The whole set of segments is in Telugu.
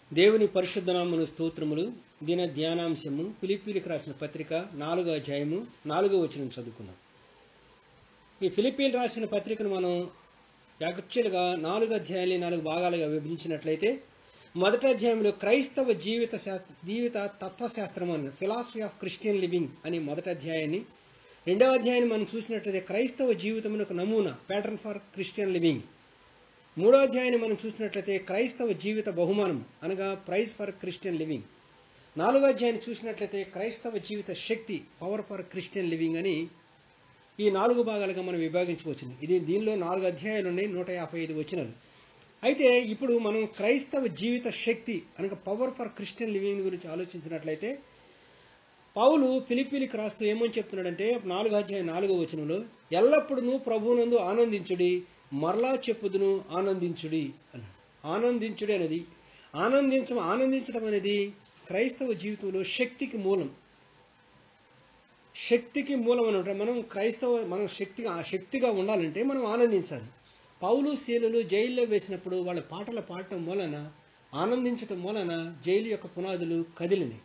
దేవుని పరిశుద్ధ నామమును స్తోత్రములు దిన ధ్యానాంశము ఫిలిప్పీలకు రాసిన పత్రిక నాలుగో అధ్యాయము నాలుగో వచనం చదువుకున్నాం ఈ ఫిలిప్పీలు రాసిన పత్రికను మనం యాక్చువల్గా నాలుగు అధ్యాయాలు నాలుగు భాగాలుగా విభజించినట్లయితే మొదటి అధ్యాయంలో క్రైస్తవ జీవిత శాస్త్ర జీవిత తత్వశాస్త్రం అని ఫిలాసఫీ ఆఫ్ క్రిస్టియన్ లివింగ్ అనే మొదటి అధ్యాయాన్ని రెండవ అధ్యాయాన్ని మనం చూసినట్లయితే క్రైస్తవ జీవితమునకు నమూనా ప్యాటర్న్ ఫర్ క్రిస్టియన్ లివింగ్ మూడో అధ్యాయాన్ని మనం చూసినట్లయితే క్రైస్తవ జీవిత బహుమానం అనగా ప్రైజ్ ఫర్ క్రిస్టియన్ లివింగ్ నాలుగో అధ్యాయాన్ని చూసినట్లయితే క్రైస్తవ జీవిత శక్తి పవర్ ఫర్ క్రిస్టియన్ లివింగ్ అని ఈ నాలుగు భాగాలుగా మనం విభాగించవచ్చు ఇది దీనిలో నాలుగు అధ్యాయాలు ఉన్నాయి నూట యాభై ఐదు వచ్చినాలు అయితే ఇప్పుడు మనం క్రైస్తవ జీవిత శక్తి అనగా పవర్ ఫర్ క్రిస్టియన్ లివింగ్ గురించి ఆలోచించినట్లయితే పౌలు ఫిలిప్పీలకు రాస్తూ ఏమని చెప్తున్నాడంటే నాలుగు అధ్యాయం నాలుగో వచనంలో ఎల్లప్పుడూ ప్రభువునందు ఆనందించుడి మరలా చెప్పుదును ఆనందించుడి అన్నాడు ఆనందించుడి అనేది ఆనందించడం ఆనందించడం అనేది క్రైస్తవ జీవితంలో శక్తికి మూలం శక్తికి మూలం అని ఉంటాం మనం క్రైస్తవ మనం శక్తిగా శక్తిగా ఉండాలంటే మనం ఆనందించాలి పౌలు శీలులు జైల్లో వేసినప్పుడు వాళ్ళ పాటలు పాడటం వలన ఆనందించటం వలన జైలు యొక్క పునాదులు కదిలినాయి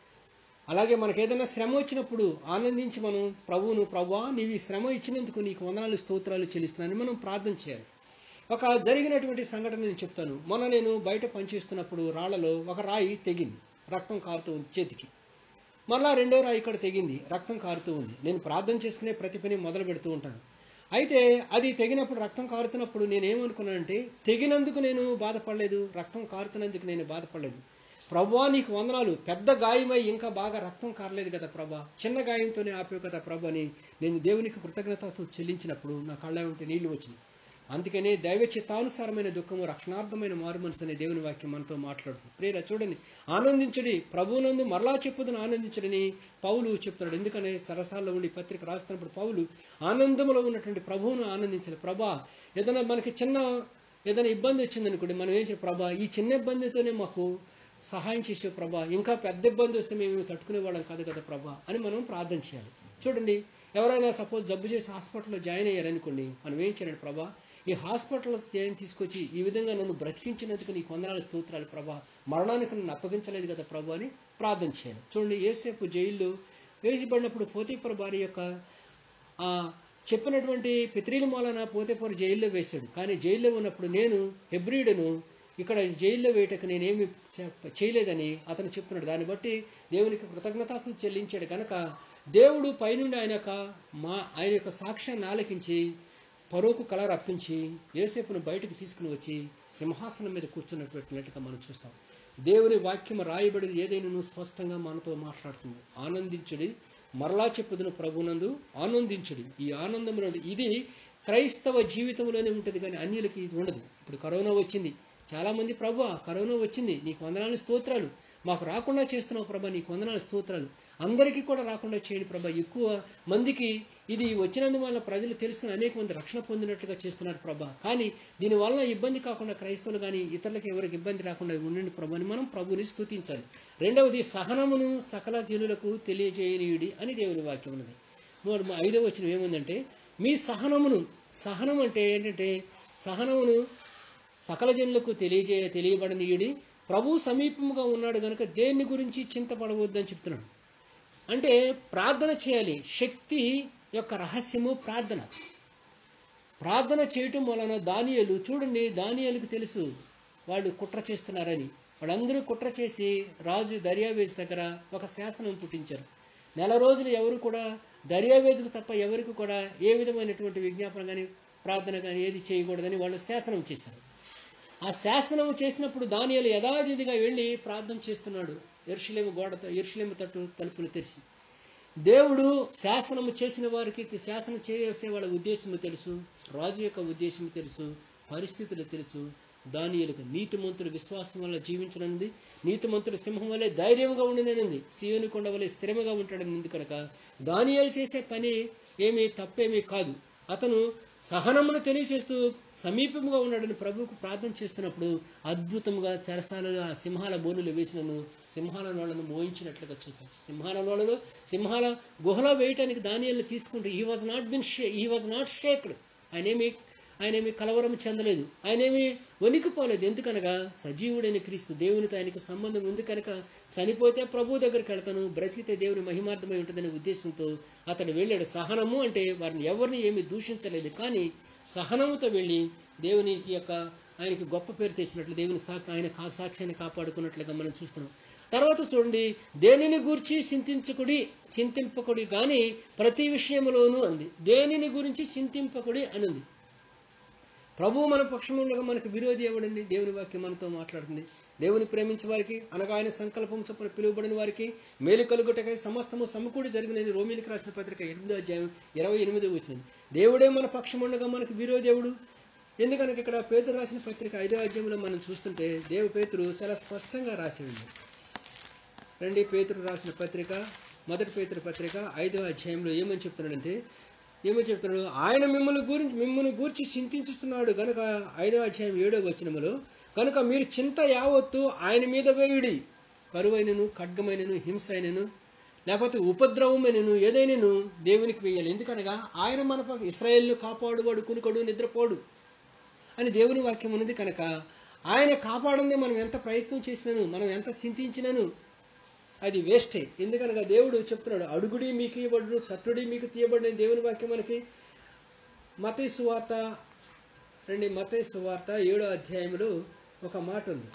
అలాగే మనకు ఏదైనా శ్రమ వచ్చినప్పుడు ఆనందించి మనం ప్రభువును ప్రభువా నీవు ఈ శ్రమ ఇచ్చినందుకు నీకు వందనాలు స్తోత్రాలు చెల్లిస్తున్నానని మనం ప్రార్థన చేయాలి ఒక జరిగినటువంటి సంఘటన నేను చెప్తాను మొన్న నేను బయట పనిచేస్తున్నప్పుడు రాళ్లలో ఒక రాయి తెగింది రక్తం కారుతూ ఉంది చేతికి మళ్ళా రెండో రాయి ఇక్కడ తెగింది రక్తం కారుతూ ఉంది నేను ప్రార్థన చేసుకునే ప్రతి పని మొదలు పెడుతూ ఉంటాను అయితే అది తెగినప్పుడు రక్తం కారుతున్నప్పుడు నేనేమనుకున్నానంటే తెగినందుకు నేను బాధపడలేదు రక్తం కారుతున్నందుకు నేను బాధపడలేదు ప్రభా నీకు వందనాలు పెద్ద గాయమై ఇంకా బాగా రక్తం కారలేదు కదా ప్రభా చిన్న గాయంతోనే ఆపేవు కదా ప్రభు అని నేను దేవునికి కృతజ్ఞతతో చెల్లించినప్పుడు నా కళ్ళ ఉంటే నీళ్లు వచ్చినాయి అందుకనే దైవ చిత్తానుసారమైన దుఃఖము రక్షణార్థమైన మారు మనసు అనే దేవుని వాక్యం మనతో మాట్లాడుతుంది ప్రేర చూడండి ఆనందించడి ప్రభువునందు మరలా చెప్పుదని ఆనందించడని పౌలు చెప్తాడు ఎందుకనే సరసాల్లో ఉండి పత్రిక రాస్తున్నప్పుడు పౌలు ఆనందంలో ఉన్నటువంటి ప్రభువును ఆనందించాలి ప్రభా ఏదైనా మనకి చిన్న ఏదైనా ఇబ్బంది వచ్చిందనుకోండి మనం ఏం చేయాలి ప్రభా ఈ చిన్న ఇబ్బందితోనే మాకు సహాయం చేసే ప్రభా ఇంకా పెద్ద ఇబ్బంది వస్తే మేము తట్టుకునే వాళ్ళం కాదు కదా ప్రభా అని మనం ప్రార్థన చేయాలి చూడండి ఎవరైనా సపోజ్ జబ్బు చేసి హాస్పిటల్లో జాయిన్ అయ్యారనుకోండి మనం ఏం చేయాలి ప్రభా ఈ హాస్పిటల్లో జాయిన్ తీసుకొచ్చి ఈ విధంగా నన్ను బ్రతికించినందుకు నీకు వందనాలు స్తోత్రాలు ప్రభా మరణానికి నన్ను అప్పగించలేదు కదా ప్రభు అని ప్రార్థన చేయాలి చూడండి ఏసేపు జైల్లో వేసిపడినప్పుడు పోతీపుర భార్య యొక్క ఆ చెప్పినటువంటి పిత్రీల మూలన పోతేపూర్ జైల్లో వేశాడు కానీ జైల్లో ఉన్నప్పుడు నేను హెబ్రియుడను ఇక్కడ జైల్లో వేయటకు నేనేమి చేయలేదని అతను చెప్తున్నాడు దాన్ని బట్టి దేవునికి కృతజ్ఞతలు చెల్లించాడు కనుక దేవుడు పైనుండి ఆయన యొక్క మా ఆయన యొక్క సాక్ష్యాన్ని ఆలకించి పరోకు కల రప్పించి యోసేపును బయటకు తీసుకుని వచ్చి సింహాసనం మీద కూర్చున్నట్టుగా మనం చూస్తాం దేవుని వాక్యం రాయబడి ఏదైనా స్పష్టంగా మనతో మాట్లాడుతుంది ఆనందించుడి మరలా చెప్పుదును ప్రభునందు ఆనందించుడి ఈ ఆనందంలో ఇది క్రైస్తవ జీవితంలోనే ఉంటుంది కానీ అన్యులకి ఇది ఉండదు ఇప్పుడు కరోనా వచ్చింది చాలామంది ప్రభు కరోనా వచ్చింది నీకు వందనాలు స్తోత్రాలు మాకు రాకుండా చేస్తున్నావు ప్రభా నీకు వందనాలు స్తోత్రాలు అందరికీ కూడా రాకుండా చేయండి ప్రభా ఎక్కువ మందికి ఇది వచ్చినందువల్ల ప్రజలు తెలుసుకుని అనేక మంది రక్షణ పొందినట్లుగా చేస్తున్నారు ప్రభా కానీ దీనివల్ల ఇబ్బంది కాకుండా క్రైస్తవులు కానీ ఇతరులకు ఎవరికి ఇబ్బంది రాకుండా ఉండండి ప్రభు అని మనం ప్రభుని స్తుతించాలి రెండవది సహనమును సకల జనులకు తెలియజేయనీయుడి అని దేవుని వాక్యం ఉన్నది మూడు ఐదవ వచ్చిన ఏముందంటే మీ సహనమును సహనం అంటే ఏంటంటే సహనమును సకల జనులకు తెలియజే తెలియబడనీయుడి ప్రభు సమీపముగా ఉన్నాడు కనుక దేన్ని గురించి చింతపడవద్దని చెప్తున్నాడు అంటే ప్రార్థన చేయాలి శక్తి యొక్క రహస్యము ప్రార్థన ప్రార్థన చేయటం వలన దానియలు చూడండి దానియలకు తెలుసు వాళ్ళు కుట్ర చేస్తున్నారని వాళ్ళందరూ కుట్ర చేసి రాజు దర్యావేజ్ దగ్గర ఒక శాసనం పుట్టించారు నెల రోజులు ఎవరు కూడా దర్యావేజుకు తప్ప ఎవరికి కూడా ఏ విధమైనటువంటి విజ్ఞాపన కానీ ప్రార్థన కానీ ఏది చేయకూడదని వాళ్ళు శాసనం చేశారు ఆ శాసనం చేసినప్పుడు దానియాలు యథాతిథిగా వెళ్ళి ప్రార్థన చేస్తున్నాడు ఎరుషులేము గోడతో ఎరుషులేము తట్టు తలుపులు తెరిచి దేవుడు శాసనము చేసిన వారికి శాసనం చేసే వాళ్ళ ఉద్దేశము తెలుసు రాజు యొక్క ఉద్దేశం తెలుసు పరిస్థితులు తెలుసు దానియులకు నీతిమంతుడు విశ్వాసం వల్ల జీవించనుంది నీతిమంతుడు సింహం వల్లే ధైర్యంగా ఉండినది సియోని కొండ వల్లే స్థిరముగా ఉంటాడని కనుక దానియాలు చేసే పని ఏమీ తప్పేమీ కాదు అతను సహనమును తెలియచేస్తూ సమీపంగా ఉన్నాడని ప్రభువుకు ప్రార్థన చేస్తున్నప్పుడు అద్భుతంగా చెరసాలలో ఆ సింహాల బోనులు వేసినను సింహాల నోళ్లను మోయించినట్లుగా చూస్తాం సింహాల నోళ్ళలో సింహాల గుహలో వేయటానికి దానియల్ని తీసుకుంటూ ఈ వాజ్ నాట్ బిన్ షే ఈ వాజ్ నాట్ షేక్డ్ ఆయన ఏమి ఆయనేమి కలవరం చెందలేదు ఆయనేమి వణికిపోలేదు ఎందుకనగా సజీవుడైన క్రీస్తు దేవునితో ఆయనకి సంబంధం ఉంది కనుక చనిపోతే ప్రభు దగ్గరికి వెళ్తాను బ్రతికితే దేవుని మహిమార్థమై ఉంటుందనే ఉద్దేశంతో అతడు వెళ్ళాడు సహనము అంటే వారిని ఎవరిని ఏమి దూషించలేదు కానీ సహనముతో వెళ్ళి దేవునికి యొక్క ఆయనకి గొప్ప పేరు తెచ్చినట్లు దేవుని సాక్షి ఆయన కా- సాక్ష్యాన్ని కాపాడుకున్నట్లుగా మనం చూస్తున్నాం తర్వాత చూడండి దేనిని గూర్చి చింతించకుడి చింతింపకుడి కానీ ప్రతి విషయంలోనూ అంది దేనిని గురించి చింతింపకుడి అని ఉంది ప్రభువు మన పక్షములుగా మనకు విరోధి ఎవడండి దేవుని వాక్యం మనతో మాట్లాడుతుంది దేవుని ప్రేమించే వారికి అనగా ఆయన సంకల్పం చొప్పున పిలువబడిన వారికి మేలు కలుగుటకై సమస్తము సమకూడి జరిగినది రోమిలికి రాసిన పత్రిక ఎనిమిదో అధ్యాయం ఇరవై ఎనిమిదో వచ్చినది దేవుడే మన పక్షముండగా మనకు విరోధి ఎవడు ఎందుకనగా ఇక్కడ పేతురు రాసిన పత్రిక ఐదో అధ్యాయంలో మనం చూస్తుంటే దేవు పేతురు చాలా స్పష్టంగా రాసి ఉంది రండి పేతురు రాసిన పత్రిక మొదటి పేతురు పత్రిక ఐదో అధ్యాయంలో ఏమని చెప్తున్నాడంటే ఏమని చెప్తున్నాడు ఆయన మిమ్మల్ని గురించి మిమ్మల్ని గూర్చి చింతించుతున్నాడు కనుక ఐదో అధ్యాయం ఏడో వచనములో కనుక మీరు చింత యావత్తు ఆయన మీద వేయుడి కరువైనను ఖడ్గమైనను హింస అయినను లేకపోతే ఉపద్రవమైనను ఏదైనాను దేవునికి వేయాలి ఎందుకనగా ఆయన మన పక్క ఇస్రాయేల్ను కాపాడువాడు కునుకడు నిద్రపోడు అని దేవుని వాక్యం ఉన్నది కనుక ఆయన కాపాడందే మనం ఎంత ప్రయత్నం చేసినాను మనం ఎంత చింతించినాను అది వేస్టే ఎందుకనగా దేవుడు చెప్తున్నాడు అడుగుడి మీకు ఇవ్వబడును తట్టుడి మీకు తీయబడిన దేవుని వాక్యం మనకి మతై సువార్త రండి మతై సువార్త ఏడో అధ్యాయంలో ఒక మాట ఉంది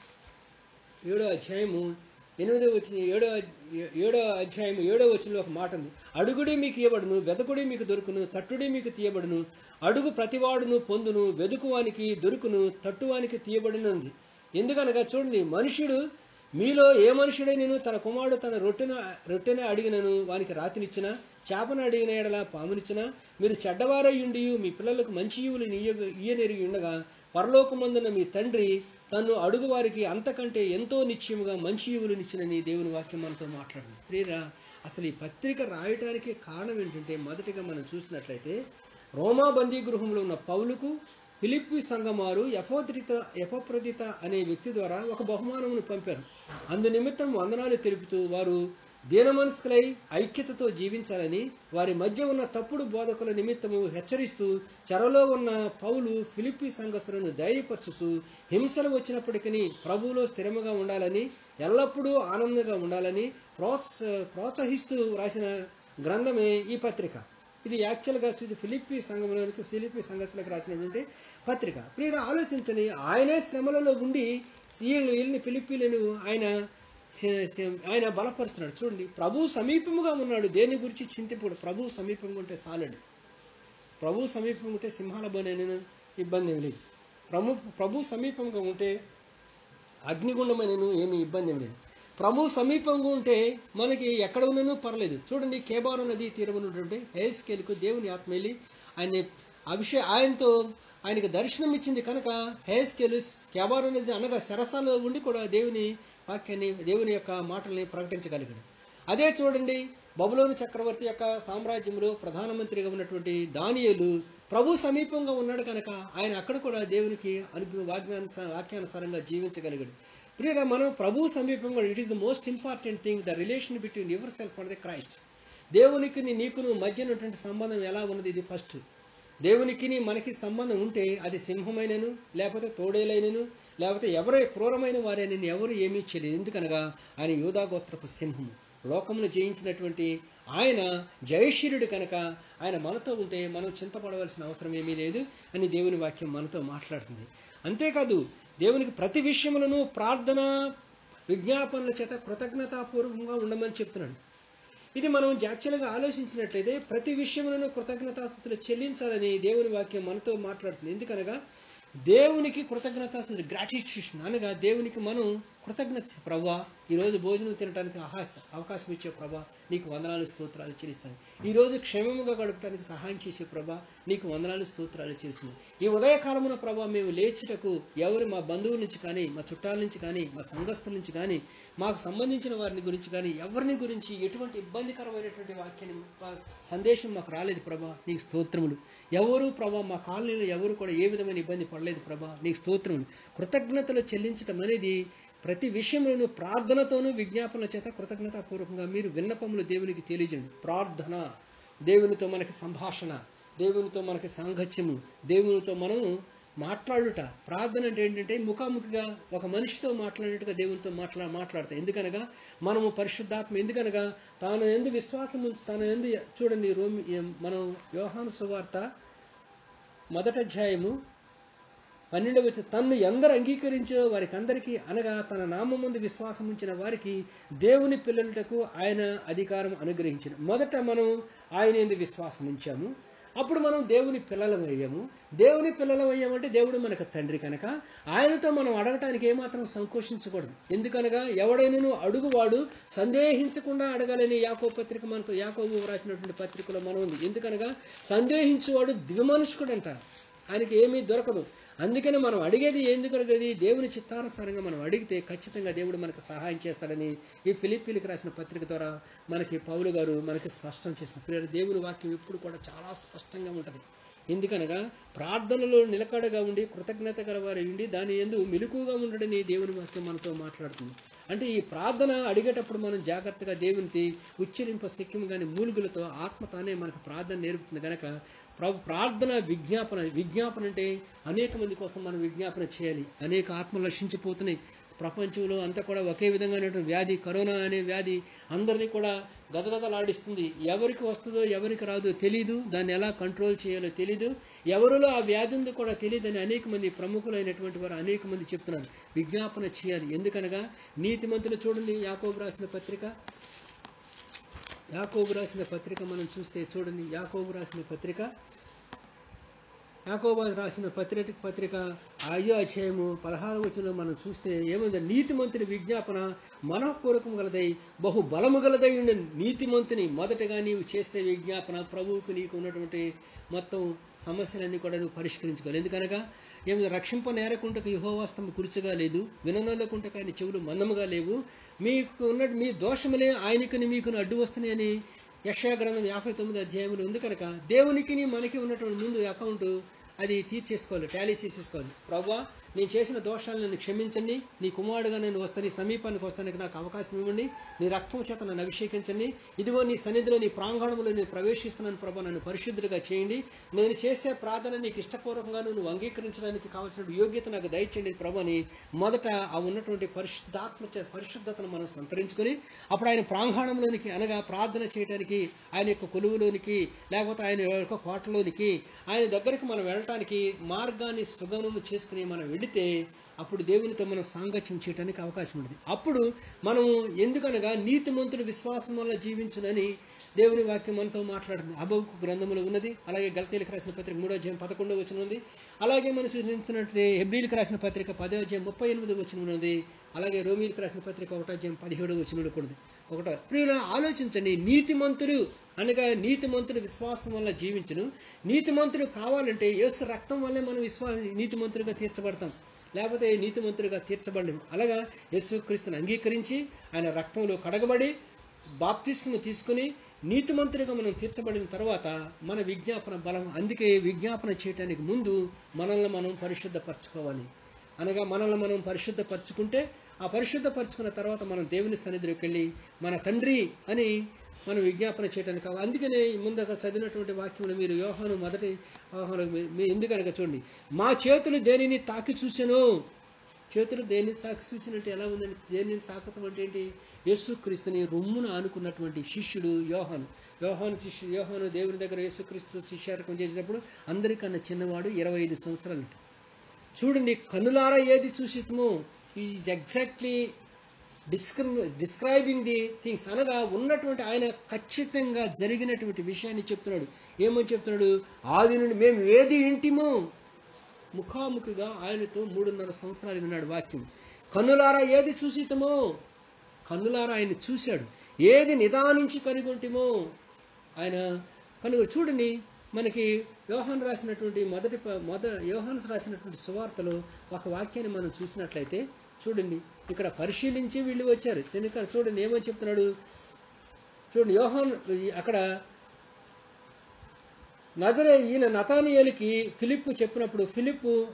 ఏడో అధ్యాయము ఎనిమిదో వచ్చిన ఏడో అధ్య- ఏడో అధ్యాయం ఏడో వచ్చిన ఒక మాట ఉంది అడుగుడి మీకు ఇవ్వబడును వెదకుడి మీకు దొరుకును తట్టుడి మీకు తీయబడును అడుగు ప్రతివాడును పొందును వెదుకువానికి దొరుకును తట్టువానికి తీయబడును ఉంది ఎందుకనగా చూడండి మనుషుడు మీలో ఏ మనుషుడే నేను తన కుమారుడు తన రొట్టెను రొట్టెను అడిగినను వానికి రాతినిచ్చిన చేపను అడిగిన ఎడల పామునిచ్చిన మీరు చెడ్డవారయ్యుండి మీ పిల్లలకు మంచి ఈవులు ఇయ్యనెరిగి ఉండగా పరలోకమందున మీ తండ్రి తను అడుగు వారికి అంతకంటే ఎంతో నిశ్చయముగా మంచి ఈవులనిచ్చినని దేవుని వాక్యం మనతో మాట్లాడింది ప్రియరా అసలు ఈ పత్రిక రాయటానికి కారణం ఏంటంటే మొదటిగా మనం చూసినట్లయితే రోమా బందీ గృహంలో ఉన్న పౌలుకు ఫిలిప్పి సంగమారు ఎఫోద్రిత ఎఫోప్రదిత అనే వ్యక్తి ద్వారా ఒక బహుమానమును పంపారు అందు నిమిత్తం వందనాలు తెలుపుతూ వారు దీనమనస్కులై ఐక్యతతో జీవించాలని వారి మధ్య ఉన్న తప్పుడు బోధకుల నిమిత్తము హెచ్చరిస్తూ చెరలో ఉన్న పౌలు ఫిలిప్పి సంఘస్థులను ధైర్యపరచుతూ హింసలు వచ్చినప్పటికీ ప్రభువులో స్థిరముగా ఉండాలని ఎల్లప్పుడూ ఆనందంగా ఉండాలని ప్రోత్స ప్రోత్సహిస్తూ రాసిన గ్రంథమే ఈ పత్రిక ఇది యాక్చువల్గా చూసి ఫిలిప్పి సంఘంలోనికి ఫిలిప్పి సంఘస్థులకు రాసినటువంటి పత్రిక ప్రియుడు ఆలోచించని ఆయనే శ్రమలలో ఉండి వీళ్ళు వీళ్ళని ఫిలిప్పీలను ఆయన స- స- ఆయన బలపరుస్తున్నాడు చూడండి ప్రభు సమీపముగా ఉన్నాడు దేని గురించి చింతింపుడు ప్రభు సమీపంగా ఉంటే చాలండి ప్రభు సమీపంగా ఉంటే సింహాల బోనైనా ఇబ్బంది ఏమి లేదు ప్రభు ప్రభు సమీపంగా ఉంటే అగ్నిగుండమైనను ఏమీ ఇబ్బంది ఏమి లేదు ప్రభు సమీపంగా ఉంటే మనకి ఎక్కడ ఉన్నను పర్లేదు చూడండి కేబారు నది తీరమున్నటువంటి హేస్కేల్కు దేవుని ఆత్మ వెళ్ళి ఆయన అభిషే ఆయనతో ఆయనకి దర్శనం ఇచ్చింది కనుక హేస్కేలు కేబారు నది అనగా సరసాలలో ఉండి కూడా దేవుని వాక్యాన్ని దేవుని యొక్క మాటల్ని ప్రకటించగలిగాడు అదే చూడండి బబులోని చక్రవర్తి యొక్క సామ్రాజ్యంలో ప్రధానమంత్రిగా ఉన్నటువంటి దానియేలు ప్రభు సమీపంగా ఉన్నాడు కనుక ఆయన అక్కడ కూడా దేవునికి అనుగ్రహ వాజ్ఞాన వాక్యానుసారంగా జీవించగలిగాడు ప్రియరా మనం ప్రభు సమీపంగా it is the most important thing the relation between your self and the Christ దేవునికి నీ- నీకును మధ్య ఉన్నటువంటి సంబంధం ఎలా ఉన్నది ఇది ఫస్ట్ దేవునికి నీ మనకి సంబంధం ఉంటే అది సింహమైనను లేకపోతే తోడేలైనను లేకపోతే ఎవరే క్రూరమైన వారైనను ఎవరు ఏమీ చేయలేదు ఎందుకనగా ఆయన యోధాగోత్రపు సింహము లోకమును జయించినటువంటి ఆయన జయశీరుడు కనుక ఆయన మనతో ఉంటే మనం చింతపడవలసిన అవసరం ఏమీ లేదు అని దేవుని వాక్యం మనతో మాట్లాడుతుంది అంతేకాదు దేవునికి ప్రతి విషయములను ప్రార్థన విజ్ఞాపనల చేత కృతజ్ఞతాపూర్వకంగా ఉండమని చెప్తున్నాడు ఇది మనం యాక్చువల్గా ఆలోచించినట్లయితే ప్రతి విషయంలోనూ కృతజ్ఞతాస్థుతులు చెల్లించాలని దేవుని వాక్యం మనతో మాట్లాడుతుంది ఎందుకనగా దేవునికి కృతజ్ఞతాస్థుతులు గ్రాటిట్యూషన్ అనగా దేవునికి మనం కృతజ్ఞత ప్రభా ఈరోజు భోజనం తినడానికి అహాస అవకాశం ఇచ్చే ప్రభా నీకు వందనాలు స్తోత్రాలు చెల్లిస్తాను ఈరోజు క్షేమముగా గడపడానికి సహాయం చేసే ప్రభా నీకు వందనాలు స్తోత్రాలు చేస్తున్నాను ఈ ఉదయకాలమున ప్రభా మేము లేచుటకు ఎవరు మా బంధువుల నుంచి కానీ మా చుట్టాల నుంచి కానీ మా సంఘస్థుల నుంచి కానీ మాకు సంబంధించిన వారిని గురించి కానీ ఎవరిని గురించి ఎటువంటి ఇబ్బందికరమైనటువంటి వాక్యాన్ని మా- సందేశం మాకు రాలేదు ప్రభా నీకు స్తోత్రములు ఎవరు ప్రభా మా కాలనీలో ఎవరు కూడా ఏ విధమైన ఇబ్బంది పడలేదు ప్రభా నీకు స్తోత్రములు కృతజ్ఞతలు చెల్లించటం అనేది ప్రతి విషయంలోనూ ప్రార్థనతోనూ విజ్ఞాపనల చేత కృతజ్ఞతాపూర్వకంగా మీరు విన్నపములు దేవునికి తెలియజేయండి ప్రార్థన దేవునితో మనకి సంభాషణ దేవునితో మనకి సాంగత్యము దేవునితో మనము మాట్లాడుట ప్రార్థన అంటే ఏంటంటే ముఖాముఖిగా ఒక మనిషితో మాట్లాడినట్టుగా దేవునితో మాట్లా మాట్లాడతాం ఎందుకనగా మనము పరిశుద్ధాత్మ ఎందుకనగా తాను ఎందు విశ్వాసం ఉంచి తాను ఎందు చూడండి రోమి మనం యోహాను సువార్త మొదటి అధ్యాయము పన్నెండవ వచనం, తన్ను ఎందరు అంగీకరించో వారికి అందరికీ అనగా తన నామం ముందు విశ్వాసం ఉంచిన వారికి దేవుని పిల్లలకు ఆయన అధికారం అనుగ్రహించిన మొదట మనం ఆయన ఎందు విశ్వాసం ఉంచాము అప్పుడు మనం దేవుని పిల్లలం అయ్యాము దేవుని పిల్లలం అయ్యామంటే దేవుడు మనకు తండ్రి కనుక ఆయనతో మనం అడగటానికి ఏమాత్రం సంకోచించకూడదు ఎందుకనగా ఎవడైనాను అడుగువాడు సందేహించకుండా అడగాలని యాకో పత్రిక మనకు యాకోబు రాసినటువంటి పత్రికలో మనం ఉంది ఎందుకనగా సందేహించువాడు ద్విమనుష్కుడు అంటారు ఆయనకి ఏమీ దొరకదు అందుకని మనం అడిగేది ఎందుకు అడిగేది దేవుని చిత్తానుసారంగా మనం అడిగితే ఖచ్చితంగా దేవుడు మనకు సహాయం చేస్తాడని ఈ ఫిలిప్పీలకు రాసిన పత్రిక ద్వారా మనకి పౌలు గారు మనకి స్పష్టం చేసిన ప్రియరు దేవుని వాక్యం ఎప్పుడు కూడా చాలా స్పష్టంగా ఉంటుంది ఎందుకనగా ప్రార్థనలో నిలకడగా ఉండి కృతజ్ఞత గలవారి ఉండి దాని ఎందు మెలకుగా ఉండడని దేవుని వాక్యం మనతో మాట్లాడుతుంది అంటే ఈ ప్రార్థన అడిగేటప్పుడు మనం జాగ్రత్తగా దేవునికి ఉచ్చరింప సిక్కిం కానీ మూలుగులతో ఆత్మ తానే మనకు ప్రార్థన నేర్పుతుంది కనుక ప్రభు ప్రార్థన విజ్ఞాపన విజ్ఞాపన అంటే అనేక మంది కోసం మనం విజ్ఞాపన చేయాలి అనేక ఆత్మలు నశించిపోతున్నాయి ప్రపంచంలో అంతా కూడా ఒకే విధంగానటువంటి వ్యాధి కరోనా అనే వ్యాధి అందరినీ కూడా గజగజలాడిస్తుంది ఎవరికి వస్తుందో ఎవరికి రాదో తెలియదు దాన్ని ఎలా కంట్రోల్ చేయాలో తెలియదు ఎవరిలో ఆ వ్యాధి ఉందో కూడా తెలియదని అనేక మంది ప్రముఖులైనటువంటి వారు అనేక మంది చెప్తున్నారు విజ్ఞాపన చేయాలి ఎందుకనగా నీతిమంతులు చూడండి యాకోబు రాసిన పత్రిక యాకోబు రాసిన పత్రిక మనం చూస్తే చూడండి యాకోబు రాసిన పత్రిక యాకోబు రాసిన పత్రిక పత్రిక ఐదో అధ్యాయము పదహారు వచనంలో మనం చూస్తే ఏముంది నీతిమంతుని విజ్ఞాపన మనఃపూర్వకం గలదై బహు బలము గలదై ఉండే నీతిమంతుని మొదటగా నీవు చేసే విజ్ఞాపన ప్రభువుకు నీకు ఉన్నటువంటి మొత్తం సమస్యలన్నీ కూడా నువ్వు పరిష్కరించుకోవాలి ఎందుకనగా ఏమి రక్షింప నేరకుంటకు యుహోవాస్తం కురుచుగా లేదు విననోళ్ళకుంటకు ఆయన చెవులు మందముగా లేవు మీకు ఉన్న మీ దోషములే ఆయనకుని మీకును అడ్డు వస్తున్నాయని యశా గ్రంథం యాభై తొమ్మిది అధ్యాయంలో ఉంది కనుక దేవునికి మనకి ఉన్నటువంటి ముందు అకౌంట్ అది తీర్చేసుకోవాలి టాలీ చేసేసుకోవాలి ప్రవ్వా నేను చేసిన దోషాలను నన్ను క్షమించండి నీ కుమారుడుగా నేను వస్తాను నీ సమీపానికి వస్తానికి నాకు అవకాశం ఇవ్వండి నీ రక్తం చేత నన్ను అభిషేకించండి ఇదిగో నీ సన్నిధిలో నీ ప్రాంగణంలో నేను ప్రవేశిస్తున్నాను ప్రభా నన్ను పరిశుద్ధుడిగా చేయండి నేను చేసే ప్రార్థన నీకు ఇష్టపూర్వకంగా నువ్వు అంగీకరించడానికి కావాల్సిన యోగ్యత నాకు దయచేయండి ప్రభని మొదట ఆ ఉన్నటువంటి పరిశుద్ధాత్మ చే- పరిశుద్ధతను మనం సంతరించుకొని అప్పుడు ఆయన ప్రాంగణంలోనికి అనగా ప్రార్థన చేయడానికి ఆయన యొక్క కొలువులోనికి లేకపోతే ఆయన యొక్క కోటలోనికి ఆయన దగ్గరికి మనం వెళ్ళటానికి మార్గాన్ని సుగమము చేసుకుని మనం వెళితే అప్పుడు దేవునితో మనం సాంగత్యం చేయడానికి అవకాశం ఉంటుంది అప్పుడు మనము ఎందుకనగా నీతిమంతుడు విశ్వాసం వల్ల జీవించునని దేవుని వాక్యం మనతో మాట్లాడుతుంది అబౌకు గ్రంథంలో ఉన్నది అలాగే గలతీలకు రాసిన పత్రిక మూడో అధ్యాయం పదకొండో వచ్చిన ఉంది అలాగే మనం చూసినట్లయితే హెబ్రిలకు రాసిన పత్రిక పదో అధ్యాయం ముప్పై ఎనిమిది వచ్చిన ఉన్నది అలాగే రోమిలకు రాసిన పత్రిక ఒకటో అధ్యాయం పదిహేడు వచ్చిన కూడా ఉంది. ఒకటో ప్రియుల ఆలోచించండి నీతిమంతుడు అనగా నీతిమంతుడు విశ్వాసం వల్ల జీవించును నీతిమంతుడు కావాలంటే యేసు రక్తం వల్లే మనం విశ్వా నీతిమంతుడిగా తీర్చబడతాం లేకపోతే నీతిమంతుడిగా తీర్చబడలేము అలాగా యేసుక్రీస్తుని అంగీకరించి ఆయన రక్తంలో కడగబడి బాప్తిస్టును తీసుకుని నీతిమంతుడిగా మనం తీర్చబడిన తర్వాత మన విజ్ఞాపన బలం అందుకే విజ్ఞాపన చేయటానికి ముందు మనల్ని మనం పరిశుద్ధపరచుకోవాలి అనగా మనల్ని మనం పరిశుద్ధపరచుకుంటే ఆ పరిశుద్ధపరచుకున్న తర్వాత మనం దేవుని సన్నిధిలోకి వెళ్ళి మన తండ్రి అని మనం విజ్ఞాపన చేయడానికి కావాలి అందుకనే ముందర చదివినటువంటి వాక్యంలో మీరు యోహాను మొదటి యోహాను మీ- మీ ఎందుకనగా చూడండి మా చేతులు దేనిని తాకి చూసాను చేతులు దేన్ని తాకి చూసినట్టు ఎలా ఉందండి దేనిని తాకతం అంటే ఏంటి యేసుక్రీస్తుని రొమ్మున ఆనుకున్నటువంటి శిష్యుడు యోహాను యోహాను శిష్యు యోహాను దేవుని దగ్గర యేసుక్రీస్తు శిష్యారకం చేసినప్పుడు అందరికన్నా చిన్నవాడు ఇరవై ఐదు సంవత్సరాలు చూడండి కనులారా ఏది చూసిమో ఈజ్ ఎగ్జాక్ట్లీ డిస్క్రి డిస్క్రైబింగ్ ది థింగ్స్ అనగా ఉన్నటువంటి ఆయన ఖచ్చితంగా జరిగినటువంటి విషయాన్ని చెప్తున్నాడు ఏమని చెప్తున్నాడు ఆది నుండి మేము ఏది ఇంటిమో ముఖాముఖిగా ఆయనతో మూడున్నర సంవత్సరాలు విన్నాడు వాక్యం కన్నులారా ఏది చూసితమో కన్నులారా ఆయన చూశాడు ఏది నిదానించి కనుగొంటిమో ఆయన కనుగ చూడండి మనకి యోహాన్ రాసినటువంటి మొదటి ప- మొద యోహాన్ రాసినటువంటి సువార్తలో ఒక వాక్యాన్ని మనం చూసినట్లయితే చూడండి ఇక్కడ పరిశీలించి వీళ్ళు వచ్చారు ఎందుకంటే చూడండి ఏమని చెప్తున్నాడు చూడండి యోహాన్ అక్కడ నజరే ఈయన నతానియేలుకి ఫిలిప్పు చెప్పినప్పుడు ఫిలిప్పు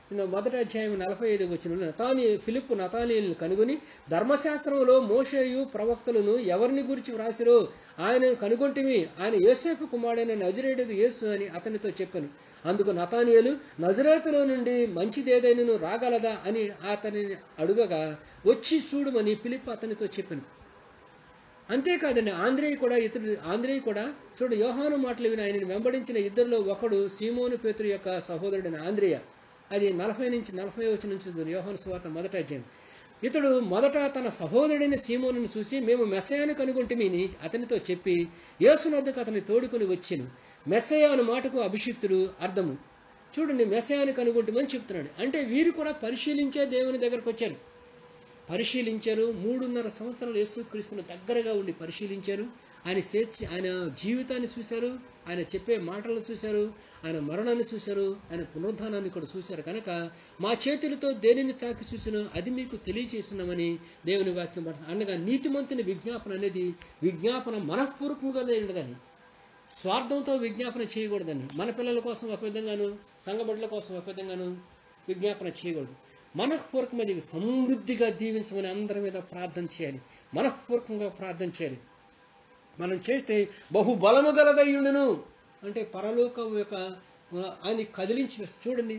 మొదటి అధ్యాయం నలభై ఐదు వచ్చిన నతాని ఫిలిప్ నతానీయులను కనుగొని ధర్మశాస్త్రంలో మోషేయు ప్రవక్తలను ఎవరిని గురించి వ్రాసిరో ఆయన కనుగొంటిమి ఆయన యేసేపు కుమారుడైన నజరేయుడు యేసు అని అతనితో చెప్పాను అందుకు నతానియలు నజరేతులో నుండి మంచిదేదైనను రాగలదా అని అతనిని అడుగగా వచ్చి చూడమని ఫిలిప్ అతనితో చెప్పాను అంతేకాదండి ఆంధ్రేయ కూడా ఇతడు ఆంధ్రేయ కూడా చూడు యోహాను మాటలు విని ఆయనను వెంబడించిన ఇద్దరిలో ఒకడు సీమోను పేతురు యొక్క సహోదరుడైన ఆంధ్రేయ అది నలభై నుంచి నలభై వచ్చి నుంచి ఉంది యోహాను సువార్త మొదట అధ్యాయం ఇతడు మొదట తన సహోదరుడైన సీమోనును చూసి మేము మెస్సయాను కనుగొంటిమని అతనితో చెప్పి యేసునద్దకు అతని తోడుకొని వచ్చాను మెస్సయ అను మాటకు అభిషిక్తుడు అర్థము చూడండి మెస్సయాను కనుగొంటమని చెప్తున్నాడు అంటే వీరు కూడా పరిశీలించే దేవుని దగ్గరకు వచ్చారు పరిశీలించారు మూడున్నర సంవత్సరాలు యేసుక్రీస్తును దగ్గరగా ఉండి పరిశీలించారు ఆయన స్వేచ్ఛ ఆయన జీవితాన్ని చూశారు ఆయన చెప్పే మాటలను చూశారు ఆయన మరణాన్ని చూశారు ఆయన పునరుద్ధానాన్ని కూడా చూశారు కనుక మా చేతులతో దేనిని తాకి చూసినో అది మీకు తెలియచేస్తున్నామని దేవుని వాక్యం పడుతుంది అనగా నీతిమంతుని విజ్ఞాపన అనేది విజ్ఞాపన మనఃపూర్వకంగా ఉండదని స్వార్థంతో విజ్ఞాపన చేయకూడదని మన పిల్లల కోసం ఒక విధంగాను సంఘబడుల కోసం ఒక విధంగాను విజ్ఞాపన చేయకూడదు మనఃపూర్వకమైన సమృద్ధిగా దీవించమని అందరి మీద ప్రార్థన చేయాలి మనఃపూర్వకంగా ప్రార్థన చేయాలి మనం చేస్తే బహుబలము గలదయ్యుండును అంటే పరలోకం యొక్క ఆయన కదిలించి వేస్త- చూడండి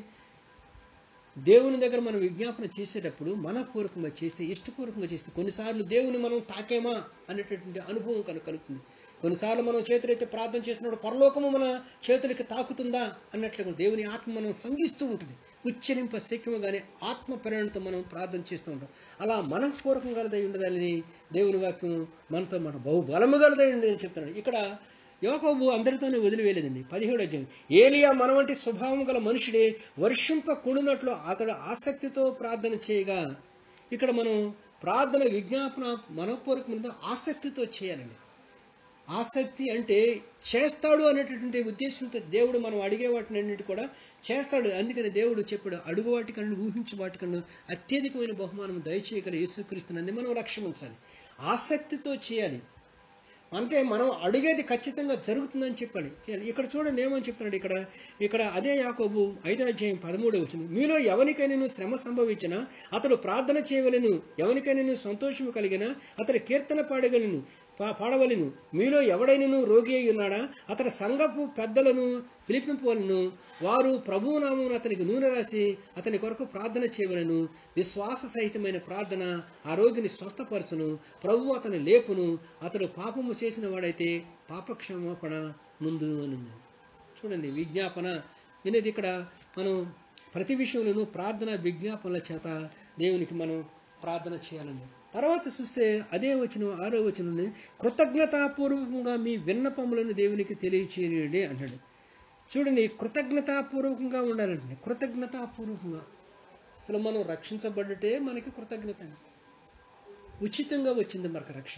దేవుని దగ్గర మనం విజ్ఞాపన చేసేటప్పుడు మనపూర్వకంగా చేస్తే ఇష్టపూర్వకంగా చేస్తే కొన్నిసార్లు దేవుని మనం తాకేమా అనేటటువంటి అనుభవం కనుక కలుగుతుంది కొన్నిసార్లు మనం చేతులైతే ప్రార్థన చేసినప్పుడు పరలోకము మన చేతులకి తాకుతుందా అన్నట్లుగా దేవుని ఆత్మ మనం సంగిస్తూ ఉంటుంది ఉచ్చరింప శక్యముగానే ఆత్మ ప్రేరణతో మనం ప్రార్థన చేస్తూ ఉంటాం అలా మనఃపూర్వకంగా గలదై ఉండదని దేవుని వాక్యం మనతో మన బహుబలము గలదై ఉండదు అని చెప్తున్నాడు ఇక్కడ యోకోబు అందరితోనే వదిలివేయలేదండి పదిహేడు అధ్యాయం ఏలియా మన వంటి స్వభావం గల మనుషుడే వర్షింప కూడినట్లు అతడు ఆసక్తితో ప్రార్థన చేయగా ఇక్కడ మనం ప్రార్థన విజ్ఞాపన మనపూర్వకమైన ఆసక్తితో చేయాలండి ఆసక్తి అంటే చేస్తాడు అనేటటువంటి ఉద్దేశంతో దేవుడు మనం అడిగే వాటిని అన్నిటి కూడా చేస్తాడు అందుకని దేవుడు చెప్పాడు అడుగు వాటికన్నా ఊహించు వాటికన్నా అత్యధికమైన బహుమానం దయచేయగల యేసుక్రీస్తునంది మనం లక్ష్యం ఉంచాలి ఆసక్తితో చేయాలి అంటే మనం అడిగేది ఖచ్చితంగా జరుగుతుందని చెప్పాలి చేయాలి ఇక్కడ చూడండి ఏమని చెప్తున్నాడు ఇక్కడ ఇక్కడ అదే యాకోబు ఐదో అధ్యాయం పదమూడవ వచ్చింది మీలో ఎవరికైనా శ్రమ సంభవించినా అతడు ప్రార్థన చేయవలను ఎవరికైనా సంతోషము కలిగినా అతడు కీర్తన పాడగలను పా- పాడవలను మీలో ఎవడైనను రోగి అయి ఉన్నాడా అతని సంఘపు పెద్దలను పిలిపింపవలను వారు ప్రభువు నామమున అతనికి నూనె రాసి అతని కొరకు ప్రార్థన చేయవలను విశ్వాస సహితమైన ప్రార్థన ఆ రోగిని స్వస్థపరచును ప్రభు అతని లేపును అతడు పాపము చేసిన వాడైతే పాపక్షమాపణ ముందు అని ఉంది. చూడండి విజ్ఞాపన అనేది ఇక్కడ మనం ప్రతి విషయంలోనూ ప్రార్థన విజ్ఞాపనల చేత దేవునికి మనం ప్రార్థన చేయాలండి తర్వాత చూస్తే అదే వచ్చిన ఆరో వచనం కృతజ్ఞతాపూర్వకంగా మీ విన్నపములను దేవునికి తెలియచేయండి అంటాడు చూడండి కృతజ్ఞతాపూర్వకంగా ఉండాలంటే కృతజ్ఞతాపూర్వకంగా అసలు మనం రక్షించబడ్డటే మనకి కృతజ్ఞత అండి. ఉచితంగా వచ్చింది మనకు రక్షణ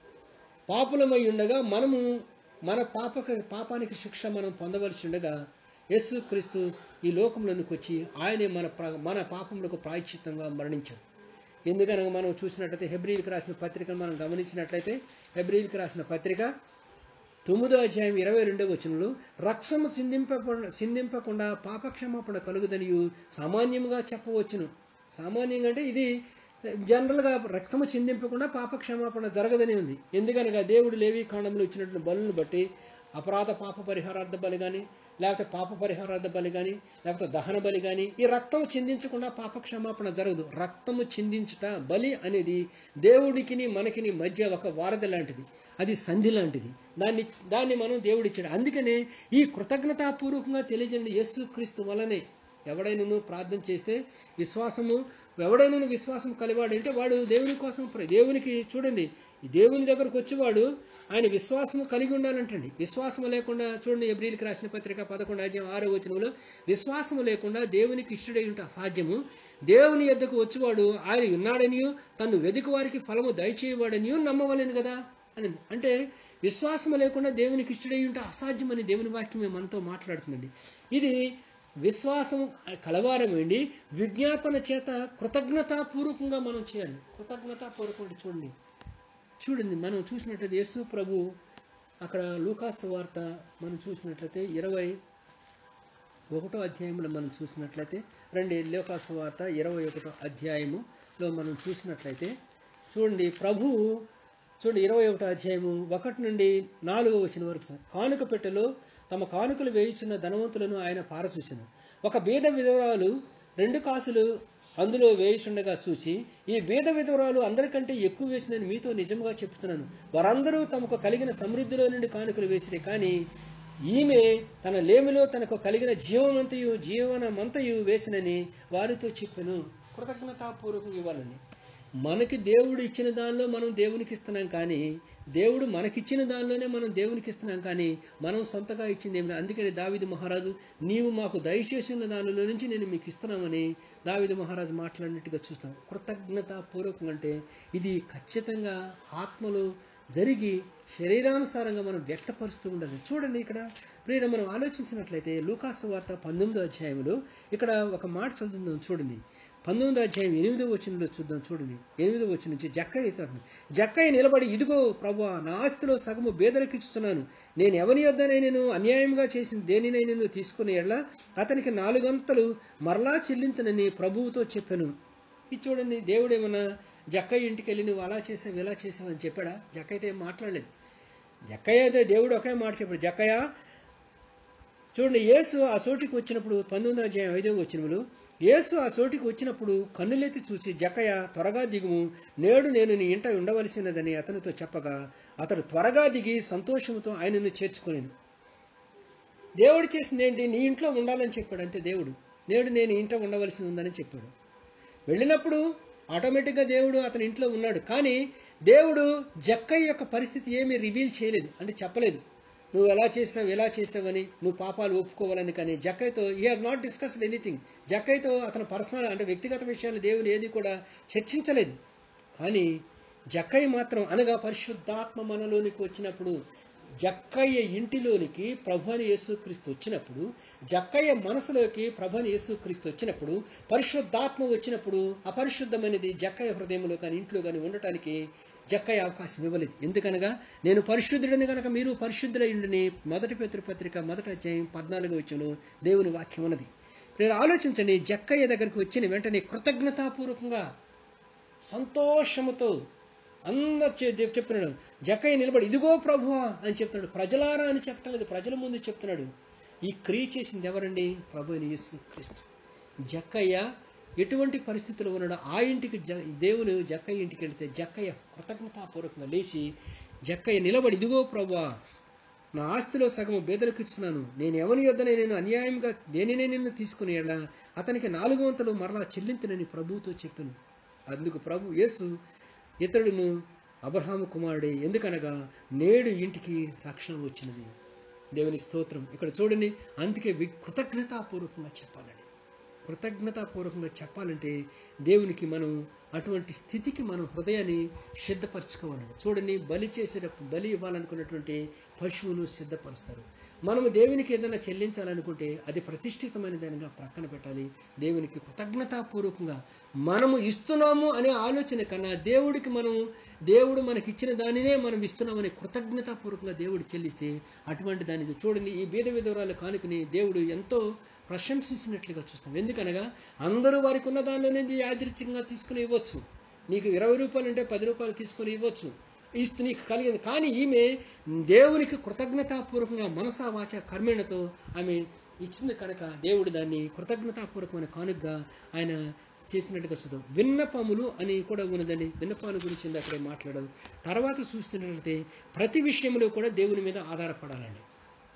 పాపులమై ఉండగా మనము మన పాపక పాపానికి శిక్ష మనం పొందవలసి ఉండగా యేసు క్రీస్తు ఈ లోకంలోనికి వచ్చి ఆయనే మన ప్ర- మన పాపములకు ప్రాయశ్చిత్తంగా మరణించాడు ఎందుకనగా మనం చూసినట్లయితే హెబ్రిల్కి రాసిన పత్రికను మనం గమనించినట్లయితే హెబ్రిల్కి రాసిన పత్రిక తొమ్మిదో అధ్యాయం ఇరవై రెండవ వచనంలో రక్షణ సిందింప సిందింపకుండా పాపక్షమాపణ కలుగుదనియు సామాన్యంగా చెప్పవచ్చును సామాన్యంగా అంటే ఇది జనరల్గా రక్తము చిందింపకుండా పాపక్షమాపణ జరగదని ఉంది ఎందుకనగా దేవుడు లేవి కాండంలో ఇచ్చినటువంటి బలులను బట్టి అపరాధ పాప పరిహారార్థ బలి కానీ లేకపోతే పాప పరిహారార్థ బలి కానీ లేకపోతే దహన బలి కానీ ఈ రక్తం చిందించకుండా పాప క్షమాపణ జరగదు రక్తము చిందించుట బలి అనేది దేవుడికిని మనకిని మధ్య ఒక వారధి లాంటిది అది సంధి లాంటిది దాన్ని దాన్ని మనం దేవుడిచ్చాడు అందుకనే ఈ కృతజ్ఞతాపూర్వకంగా తెలియజేయండి యేసు క్రీస్తు వలనే ఎవడైనా ప్రార్థన చేస్తే విశ్వాసము ఎవడైనా విశ్వాసం కలివాడు అంటే వాడు దేవుని కోసం ప్ర- దేవునికి చూడండి ఈ దేవుని దగ్గరకు వచ్చేవాడు ఆయన విశ్వాసము కలిగి ఉండాలంటండి విశ్వాసం లేకుండా చూడండి ఎబ్రిల్కి రాసిన పత్రిక పదకొండు అధ్యాయం ఆరో వచనంలో విశ్వాసము లేకుండా దేవునికి ఇష్టడై ఉంటే అసాధ్యము దేవుని యొద్దకు వచ్చేవాడు ఆయన ఉన్నాడనియు తను వెదుకు వారికి ఫలము దయచేయవాడనియు నమ్మవలేను కదా అని అంటే విశ్వాసం లేకుండా దేవునికి ఇష్టడై ఉంటే అసాధ్యమని దేవుని వాక్యమే మనతో మాట్లాడుతుందండి ఇది విశ్వాసం కలవారమండి విజ్ఞాపన చేత కృతజ్ఞతాపూర్వకంగా మనం చేయాలి కృతజ్ఞతాపూర్వకంగా చూడండి చూడండి మనం చూసినట్లయితే యేసు ప్రభు అక్కడ లూకాస్ వార్త మనం చూసినట్లయితే ఇరవై ఒకటో అధ్యాయంలో మనం చూసినట్లయితే రెండు లోకాసు వార్త ఇరవై ఒకటో అధ్యాయములో మనం చూసినట్లయితే చూడండి ప్రభువు చూడండి ఇరవై ఒకటో అధ్యాయము ఒకటి నుండి నాలుగో వచ్చిన వరకు సార్. కానుక పెట్టెలో తమ కానుకలు వేయుచున్న ధనవంతులను ఆయన పారచూసెను ఒక బీద విధవరాలు రెండు కాసులు అందులో వేయుచుండగా చూచి ఈ బీద విధవరాలు అందరికంటే ఎక్కువ వేసినని మీతో నిజంగా చెప్తున్నాను వారందరూ తమకు కలిగిన సమృద్ధిలో నుండి కానుకలు వేసిరే కానీ ఈమె తన లేమిలో తనకు కలిగిన జీవమంతయు జీవనమంతయు వేసినని వారితో చెప్పాను కృతజ్ఞతాపూర్వకం ఇవ్వాలని మనకి దేవుడు ఇచ్చిన దానిలో మనం దేవునికి ఇస్తున్నాం కానీ దేవుడు మనకిచ్చిన దానిలోనే మనం దేవునికి ఇస్తున్నాం కానీ మనం సొంతగా ఇచ్చింది ఏమి లేదు. అందుకని దావిది మహారాజు నీవు మాకు దయచేసిన దానిలో నుంచి నేను మీకు ఇస్తున్నామని దావిది మహారాజు మాట్లాడినట్టుగా చూస్తాం కృతజ్ఞతాపూర్వకం అంటే ఇది ఖచ్చితంగా ఆత్మలో జరిగి శరీరానుసారంగా మనం వ్యక్తపరుస్తూ ఉండాలి చూడండి ఇక్కడ ప్రియుల మనం ఆలోచించినట్లయితే లూకాసు వార్త పంతొమ్మిదో అధ్యాయంలో ఇక్కడ ఒక మాట చదువుతుందాం చూడండి పంతొమ్మిదో అధ్యాయం ఎనిమిదో వచనంలో చూద్దాం చూడండి ఎనిమిదో వచ్చిన నుంచి జక్కయ్య ఇస్తాడు జక్కయ్య నిలబడి ఇదిగో ప్రభు నా ఆస్తిలో సగము బేదలకు ఇస్తున్నాను నేను ఎవరి యొద్దనే నేను అన్యాయంగా చేసిన దేనినై నేను తీసుకునే ఎడ్ల అతనికి నాలుగంతలు మరలా చెల్లింతనని ప్రభువుతో చెప్పాను ఇది చూడండి దేవుడు ఏమన్నా జక్కయ్య ఇంటికి వెళ్ళి నువ్వు అలా చేసావు ఇలా చేసావు అని చెప్పాడా జక్కయ్య అయితే ఏం మాట్లాడలేదు జక్కయ్య అయితే దేవుడు ఒకే మాట చెప్పాడు జక్కయ్య చూడండి యేసు ఆ చోటికి వచ్చినప్పుడు పంతొమ్మిదో అధ్యాయం ఐదో వచ్చినప్పుడు యేసు ఆ చోటికి వచ్చినప్పుడు కన్నులెత్తి చూసి జక్కయ్య త్వరగా దిగుము నేడు నేను నీ ఇంట ఉండవలసినదని అతనితో చెప్పగా అతడు త్వరగా దిగి సంతోషంతో ఆయనను చేర్చుకునేను దేవుడు చేసింది ఏంటి నీ ఇంట్లో ఉండాలని చెప్పాడు అంతే దేవుడు నేడు నేను ఇంట్లో ఉండవలసి ఉందని చెప్పాడు వెళ్ళినప్పుడు ఆటోమేటిక్గా దేవుడు అతని ఇంట్లో ఉన్నాడు కానీ దేవుడు జక్కయ్య యొక్క పరిస్థితి ఏమీ రివీల్ చేయలేదు అంటే చెప్పలేదు నువ్వు ఎలా చేసావు ఎలా చేసావని నువ్వు పాపాలు ఒప్పుకోవాలని కానీ జక్కయ్యతో he has not discussed anything జక్కయ్యతో అతని పర్సనల్ అంటే వ్యక్తిగత విషయాలు దేవుని ఏది కూడా చర్చించలేదు కానీ జక్కయ్య మాత్రం అనగా పరిశుద్ధాత్మ మనలోనికి వచ్చినప్పుడు జక్కయ్య ఇంటిలోనికి ప్రభుని యేసుక్రీస్తు వచ్చినప్పుడు జక్కయ్య మనసులోకి ప్రభుని యేసుక్రీస్తు వచ్చినప్పుడు పరిశుద్ధాత్మ వచ్చినప్పుడు అపరిశుద్ధమైనది జక్కయ్య హృదయంలో కానీ ఇంట్లో కానీ ఉండటానికి జక్కయ్య అవకాశం ఇవ్వలేదు ఎందుకనగా నేను పరిశుద్ధుడిని కనుక మీరు పరిశుద్ధులైండుని మొదటి పత్రిక మొదటి అధ్యాయం పద్నాలుగు వచ్చును దేవుని వాక్యం ఉన్నది మీరు ఆలోచించండి జక్కయ్య దగ్గరికి వచ్చిన వెంటనే కృతజ్ఞతాపూర్వకంగా సంతోషముతో అందరు చె- చెప్- చెప్తున్నాడు జక్కయ్య నిలబడి ఇదిగో ప్రభువా అని చెప్తున్నాడు ప్రజలారా అని చెప్పడం లేదు ప్రజల ముందు చెప్తున్నాడు ఈ క్రియ చేసింది ఎవరండి ప్రభు అయిన యేసు క్రీస్తు జక్కయ్య ఎటువంటి పరిస్థితుల్లో ఉన్నాడో ఆ ఇంటికి జ దేవుని జక్కయ్య ఇంటికి వెళితే జక్కయ్య కృతజ్ఞతాపూర్వకంగా లేచి జక్కయ్య నిలబడి ఇదిగో ప్రభువా నా ఆస్తిలో సగము బేదలకు ఇస్తున్నాను నేను ఎవరి యొద్దనే నేను అన్యాయంగా దేనినే నిన్ను తీసుకుని ఎడల అతనికి నాలుగు వంతులు మరలా చెల్లింతునని ప్రభువుతో చెప్పాను అందుకు ప్రభు యేసు ఇతడును అబ్రహాము కుమారుడే ఎందుకనగా నేడు ఇంటికి రక్షణ వచ్చినది దేవుని స్తోత్రం ఇక్కడ చూడండి అందుకే వి- కృతజ్ఞతాపూర్వకంగా చెప్పాలండి కృతజ్ఞతాపూర్వకంగా చెప్పాలంటే దేవునికి మనం అటువంటి స్థితికి మనం హృదయాన్ని సిద్ధపరచుకోవాలండి చూడండి బలి చేసేటప్పుడు బలి ఇవ్వాలనుకున్నటువంటి పశువును సిద్ధపరుస్తారు మనము దేవునికి ఏదైనా చెల్లించాలనుకుంటే అది ప్రతిష్ఠితమైన దానిగా ప్రక్కన పెట్టాలి దేవునికి కృతజ్ఞతాపూర్వకంగా మనము ఇస్తున్నాము అనే ఆలోచన కన్నా దేవుడికి మనం దేవుడు మనకి ఇచ్చిన దానినే మనం ఇస్తున్నామని కృతజ్ఞతాపూర్వకంగా దేవుడు చెల్లిస్తే అటువంటి దాన్ని చూడండి ఈ బీద విధవరాలు కానుకని దేవుడు ఎంతో ప్రశంసించినట్లుగా చూస్తాం ఎందుకనగా అందరూ వారికి ఉన్న దానిలోనే యాదృచ్ఛికంగా తీసుకుని ఇవ్వచ్చు నీకు ఇరవై రూపాయలు అంటే పది రూపాయలు తీసుకొని ఇవ్వచ్చు ఇస్తూ నీకు కలిగింది కానీ ఈమె దేవునికి కృతజ్ఞతాపూర్వకంగా మనసా వాచ కర్మేణతో ఆమె ఇచ్చింది కనుక దేవుడు దాన్ని కృతజ్ఞతాపూర్వకమైన కానుకగా ఆయన చేసినట్టుగా చూద్దాం విన్నపములు అని కూడా ఉన్నదండి విన్నపాల గురించి ఉంది అక్కడే మాట్లాడదు తర్వాత చూస్తున్నట్లయితే ప్రతి విషయంలో కూడా దేవుని మీద ఆధారపడాలండి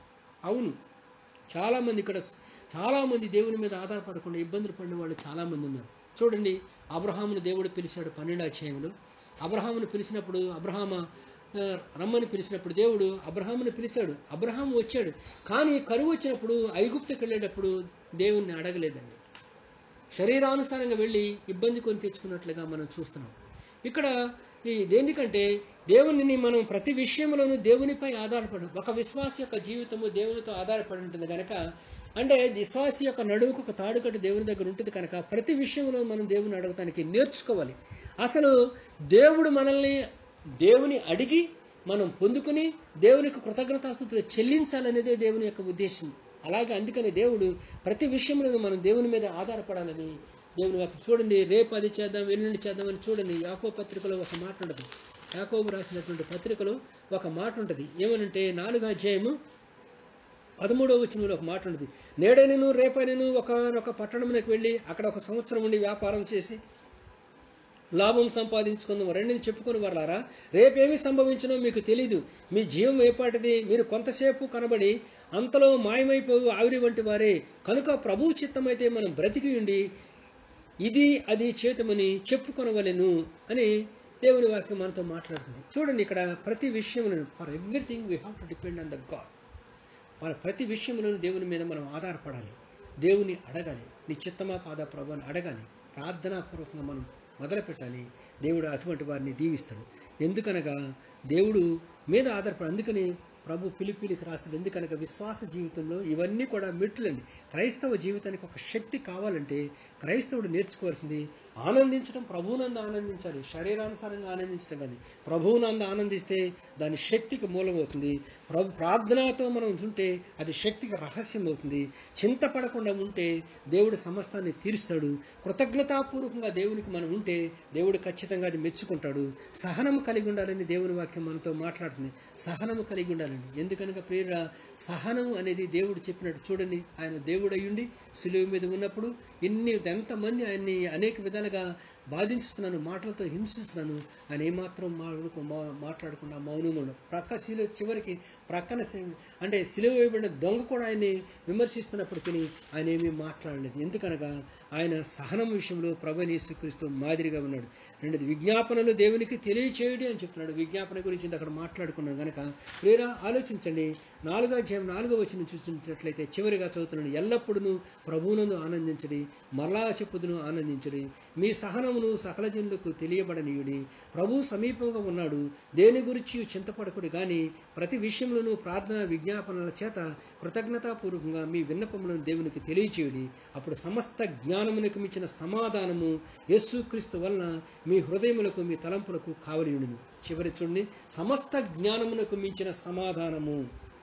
అవును చాలామంది ఇక్కడ చాలామంది దేవుని మీద ఆధారపడకుండా ఇబ్బందులు పడిన వాళ్ళు చాలామంది ఉన్నారు చూడండి అబ్రహామును దేవుడు పిలిచాడు పన్నెండు అధ్యాయంలో అబ్రహామును పిలిచినప్పుడు అబ్రహామ ఆ, రమ్మని పిలిచినప్పుడు దేవుడు అబ్రహామును పిలిచాడు అబ్రహాము వచ్చాడు కానీ కరువు వచ్చినప్పుడు ఐగుప్తుకి వెళ్ళేటప్పుడు దేవుణ్ణి అడగలేదండి శరీరానుసారంగా వెళ్ళి ఇబ్బంది కొని తెచ్చుకున్నట్లుగా మనం చూస్తున్నాం ఇక్కడ ఈ దేనికంటే దేవునిని మనం ప్రతి విషయంలోనూ దేవునిపై ఆధారపడు ఒక విశ్వాస యొక్క జీవితము దేవునితో ఆధారపడి ఉంటుంది కనుక అంటే విశ్వాసి యొక్క నడువుకు ఒక తాడుకట్టు దేవుని దగ్గర ఉంటుంది కనుక ప్రతి విషయంలో మనం దేవుని అడగటానికి నేర్చుకోవాలి అసలు దేవుడు మనల్ని దేవుని అడిగి మనం పొందుకుని దేవునికి కృతజ్ఞతాస్తుతులు చెల్లించాలనేదే దేవుని యొక్క ఉద్దేశం అలాగే అందుకని దేవుడు ప్రతి విషయంలో మనం దేవుని మీద ఆధారపడాలని దేవుని వాక్యం చూడండి రేపు అది చేద్దాం ఎల్లుండి చేద్దాం అని చూడండి యాకో పత్రికలో ఒక మాట ఉండదు యాకోబు రాసినటువంటి పత్రికలో ఒక మాట ఉంటుంది ఏమనంటే నాలుగో అధ్యాయము పదమూడవ వచనంలో ఒక మాట ఉంటుంది నేడైనను రేపైనను ఒక ఒక పట్టణంలోకి వెళ్ళి అక్కడ ఒక సంవత్సరం ఉండి వ్యాపారం చేసి లాభం సంపాదించుకుందాం రెండుని చెప్పుకొని వరలారా రేపేమి సంభవించినో మీకు తెలీదు మీ జీవం ఏపాటిది మీరు కొంతసేపు కనబడి అంతలో మాయమైపోయి ఆవిరి వంటి వారే కనుక ప్రభు చిత్తమైతే మనం బ్రతికి ఉండి ఇది అది చేతమని చెప్పుకొనవలెను అని దేవుని వాక్యం మనతో మాట్లాడుతుంది చూడండి ఇక్కడ ప్రతి విషయంలో for everything we have to depend on the God మన ప్రతి విషయంలోనూ దేవుని మీద మనం ఆధారపడాలి దేవుని అడగాలి నీ చిత్తమా కాదా ప్రభు అని అడగాలి ప్రార్థనాపూర్వకంగా మనం మొదలు పెట్టాలి దేవుడు అటువంటి వారిని దీవిస్తాడు ఎందుకనగా దేవుడు మీద ఆధారపడి అందుకని ప్రభు పిలిపిలికి రాస్తాడు ఎందుకనగా విశ్వాస జీవితంలో ఇవన్నీ కూడా మెట్లండి క్రైస్తవ జీవితానికి ఒక శక్తి కావాలంటే క్రైస్తవుడు నేర్చుకోవాల్సింది ఆనందించడం ప్రభువునందు ఆనందించాలి శరీరానుసారంగా ఆనందించడం కానీ ప్రభువునందు ఆనందిస్తే దాని శక్తికి మూలమవుతుంది ప్రభు ప్రార్థనతో మనం ఉంటే అది శక్తికి రహస్యం అవుతుంది చింతపడకుండా ఉంటే దేవుడు సమస్తాన్ని తీరుస్తాడు కృతజ్ఞతాపూర్వకంగా దేవునికి మనం ఉంటే దేవుడు ఖచ్చితంగా అది మెచ్చుకుంటాడు సహనము కలిగి ఉండాలని దేవుని వాక్యం మనతో మాట్లాడుతుంది సహనము కలిగి ఉండాలండి ఎందుకనగా ప్రేర సహనము అనేది దేవుడు చెప్పినట్టు చూడండి ఆయన దేవుడు అయ్యుండి సులువు మీద ఉన్నప్పుడు ఇన్ని ఎంతమంది ఆయన్ని అనేక విధాలుగా బాధించుతున్నాను మాటలతో హింసిస్తున్నాను ఆయన ఏమాత్రం మాట్లాడుకు మా- మాట్లాడకుండా మౌనంగా ఉండడు ప్రక్క శిలువ చివరికి ప్రక్కన సి- అంటే సిలువ వేయబడిన దొంగ కూడా ఆయన్ని విమర్శిస్తున్నప్పటికీ ఆయన ఏమీ మాట్లాడలేదు ఎందుకనగా ఆయన సహనం విషయంలో ప్రభు యేసుక్రీస్తు మాదిరిగా ఉన్నాడు రెండోది విజ్ఞాపనలు దేవునికి తెలియచేయడి అని చెప్తున్నాడు విజ్ఞాపన గురించి అక్కడ మాట్లాడుకున్నాం కనుక ప్రేరా ఆలోచించండి నాలుగో అధ్యాయం నాలుగో వచ్చిన చూసినట్లయితే చివరిగా చదువుతున్నాడు ఎల్లప్పుడూ ప్రభువునందు ఆనందించడి మరలా చెప్పుదును ఆనందించడి మీ సహనమును సకల జనులకు తెలియబడనీయుడి ప్రభు సమీపంగా ఉన్నాడు దేని గురించి చింతపడకుడు గాని ప్రతి విషయంలోనూ ప్రార్థన విజ్ఞాపనల చేత కృతజ్ఞతాపూర్వకంగా మీ విన్నపములను దేవునికి తెలియచేయుడి అప్పుడు సమస్త జ్ఞానమునకు మించిన సమాధానము యేసుక్రీస్తు వలన మీ హృదయములకు మీ తలంపులకు కావలియుడును చివరి చూడండి సమస్త జ్ఞానమునకు మించిన సమాధానము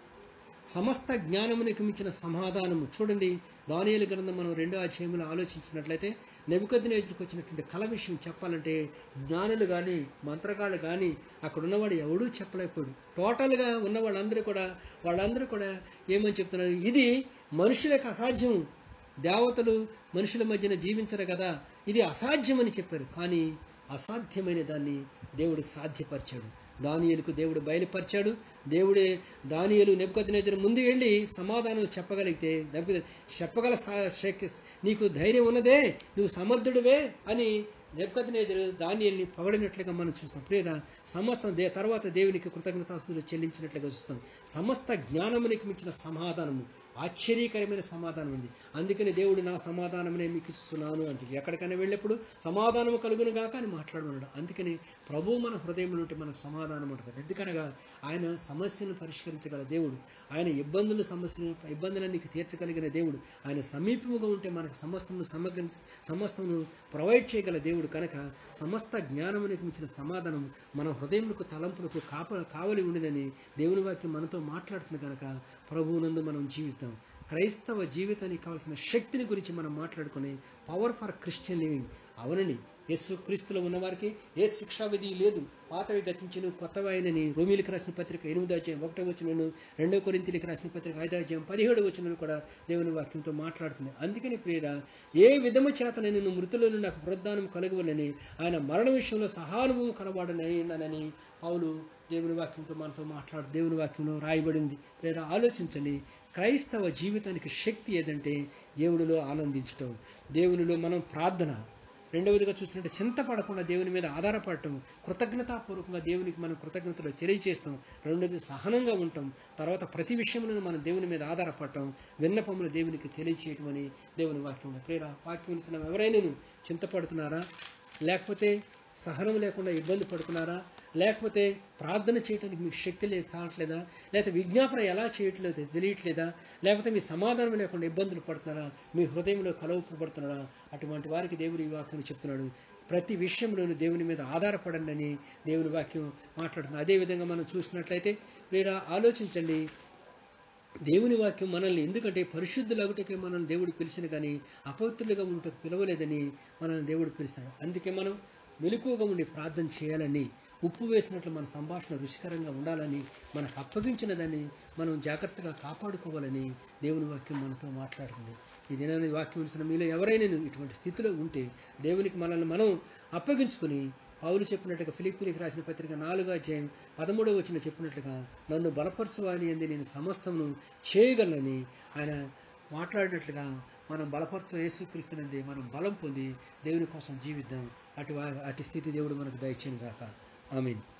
సమస్త జ్ఞానమునికి మించిన సమాధానము చూడండి దానియేలు గ్రంథం మనం రెండో అధ్యాయంలో ఆలోచించినట్లయితే నెబుకద్నేజులకు వచ్చినటువంటి కళ విషయం చెప్పాలంటే జ్ఞానులు కానీ మంత్రగాళ్ళు కానీ అక్కడ ఉన్నవాడు ఎవడూ చెప్పలేకపోయాడు టోటల్గా ఉన్న వాళ్ళందరూ కూడా వాళ్ళందరూ కూడా ఏమని చెప్తున్నారు ఇది మనుషులకు అసాధ్యం దేవతలు మనుషుల మధ్యన జీవించరు కదా ఇది అసాధ్యమని చెప్పారు కానీ అసాధ్యమైన దాన్ని దేవుడు సాధ్యపరిచాడు దానియేలుకు దేవుడు బయలుపరిచాడు దేవుడే దానియేలు నెప్పుకొద్దినేజర్ ముందు వెళ్ళి సమాధానం చెప్పగలిగితే నెప్పుకొద్ది- చెప్పగల సా- శక్తి నీకు ధైర్యం ఉన్నదే నువ్వు సమర్థుడివే అని నెప్పుకొద్దినేజరు దానియేలుని పొగడినట్లుగా మనం చూస్తాం ప్రియర సమస్త దే తర్వాత దేవునికి కృతజ్ఞతాస్తులు చెల్లించినట్లుగా చూస్తాం సమస్త జ్ఞానమునికి మించిన సమాధానము ఆశ్చర్యకరమైన సమాధానం ఉంది అందుకని దేవుడు నా సమాధానమనే మీకు ఇస్తున్నాను అంటే ఎక్కడికైనా వెళ్ళినప్పుడు సమాధానం కలుగును గాక అని మాట్లాడున్నాడు అందుకని ప్రభు మన హృదయం నుండి మనకు సమాధానం ఉంటుంది ఎందుకనగా ఆయన సమస్యను పరిష్కరించగల దేవుడు ఆయన ఇబ్బందులు సమస్యలు ఇబ్బందులన్నీ తీర్చగలిగిన దేవుడు ఆయన సమీపముగా ఉంటే మనకు సమస్తము సమగ్రించి సమస్తమును ప్రొవైడ్ చేయగల దేవుడు కనుక సమస్త జ్ఞానమునికి మించిన సమాధానం మన హృదయములకు తలంపులకు కాప కావలి ఉండినని దేవుని వాక్యం మనతో మాట్లాడుతుంది కనుక ప్రభువునందు మనం జీవిస్తాం క్రైస్తవ జీవితానికి కావాల్సిన శక్తిని గురించి మనం మాట్లాడుకునే పవర్ ఫర్ క్రిస్టియన్ లివింగ్ అవునండి యేసు క్రీస్తులో ఉన్నవారికి ఏ శిక్షా విధి లేదు పాతవి గతించిన కొత్తవి ఆయనని రోమిలికి రాసిన పత్రిక ఎనిమిదో అధ్యాయం ఒకటో వచ్చినను రెండో కొరింతలకు రాసిన పత్రిక ఐదో అధ్యాయం పదిహేడు వచ్చినను కూడా దేవుని వాక్యంతో మాట్లాడుతుంది అందుకని ప్రియుడ ఏ విధము చేత నేను మృతులను నాకు పునరుద్ధానం కలుగువలని ఆయన మరణ విషయంలో సహానుభవం కలవాడనని పౌలు దేవుని వాక్యంతో మనతో మాట్లాడు దేవుని వాక్యంలో రాయబడింది ప్రేర ఆలోచించండి క్రైస్తవ జీవితానికి శక్తి ఏదంటే దేవునిలో ఆనందించటం దేవునిలో మనం ప్రార్థన రెండవదిగా చూసినట్టు చింతపడకుండా దేవుని మీద ఆధారపడటం కృతజ్ఞతాపూర్వకంగా దేవునికి మనం కృతజ్ఞతలు తెలియజేస్తాం రెండవది సహనంగా ఉంటాం తర్వాత ప్రతి విషయంలో మనం దేవుని మీద ఆధారపడటం విన్నపములు దేవునికి తెలియచేయటం అని దేవుని వాక్యం ప్రేర వాక్యం ఇచ్చిన ఎవరైనా చింతపడుతున్నారా లేకపోతే సహనం లేకుండా ఇబ్బంది పడుతున్నారా లేకపోతే ప్రార్థన చేయడానికి మీకు శక్తి లేదు సాగట్లేదా లేకపోతే విజ్ఞాపన ఎలా చేయట్లేదు తెలియట్లేదా లేకపోతే మీ సమాధానం లేకుండా ఇబ్బందులు పడుతున్నారా మీ హృదయంలో కలవపడుతున్నారా అటువంటి వారికి దేవుని ఈ వాక్యం చెప్తున్నాడు ప్రతి విషయంలోనూ దేవుని మీద ఆధారపడండి అని దేవుని వాక్యం మాట్లాడుతుంది అదేవిధంగా మనం చూసినట్లయితే మీరు ఆలోచించండి దేవుని వాక్యం మనల్ని ఎందుకంటే పరిశుద్ధులగుటకే మనల్ని దేవుడు పిలిచిన కానీ అపవిత్రులుగా ఉంటే పిలవలేదని మనల్ని దేవుడు పిలుస్తాడు అందుకే మనం మెలకువగా ఉండి ప్రార్థన చేయాలని ఉప్పు వేసినట్లు మన సంభాషణ రుచికరంగా ఉండాలని మనకు అప్పగించిన దాన్ని మనం జాగ్రత్తగా కాపాడుకోవాలని దేవుని వాక్యం మనతో మాట్లాడుతుంది ఈ దినాన్ని వాక్యం ఇచ్చిన మీలో ఎవరైనా ఇటువంటి స్థితిలో ఉంటే దేవునికి మనల్ని మనం అప్పగించుకుని పౌలు చెప్పినట్టుగా ఫిలిప్పీలకు రాసిన పత్రిక నాలుగో అధ్యాయం పదమూడవ వచ్చిన చెప్పినట్లుగా నన్ను బలపరచువాని అంది నేను సమస్తమును చేయగలనని ఆయన మాట్లాడినట్లుగా మనం బలపరచు యేసుక్రీస్తునంది మనం బలం పొంది దేవుని కోసం జీవిద్దాం అటు వా- అటు స్థితి దేవుడు మనకు దయచేయను గాక ఆమీన్